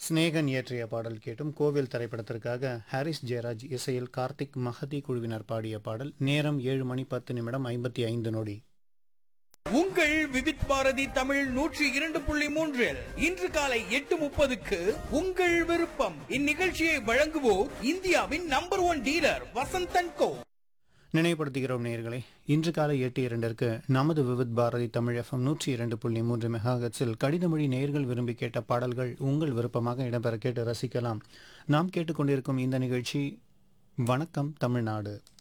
ஸ்நேகன் இயற்றிய பாடல் கேட்டும் கோவில் திரைப்படத்திற்காக ஹாரிஸ் ஜெயராஜ் இசையில் கார்த்திக் மஹதி குழுவினர் பாடிய பாடல் நேரம் ஏழு மணி பத்து நிமிடம் ஐம்பத்தி ஐந்து நொடி உங்கள் விவித் பாரதி தமிழ் நூற்றி இரண்டு புள்ளி மூன்றில் இன்று காலை எட்டு முப்பதுக்கு உங்கள் விருப்பம் இந்நிகழ்ச்சியை வழங்குவோர் இந்தியாவின் number one dealer Vasanthan co நினைவுபடுத்துகிறோம் நேயர்களே இன்று காலை எட்டு இரண்டிற்கு நமது விவித் பாரதி தமிழ் எஃப்எம் நூற்றி இரண்டு புள்ளி மூன்று மெகாஹெட்ஸில் கடிதமொழி நேயர்கள் விரும்பி கேட்ட பாடல்கள் உங்கள் விருப்பமாக இடம்பெற கேட்டு ரசிக்கலாம் நாம் கேட்டுக்கொண்டிருக்கும் இந்த நிகழ்ச்சி வணக்கம் தமிழ்நாடு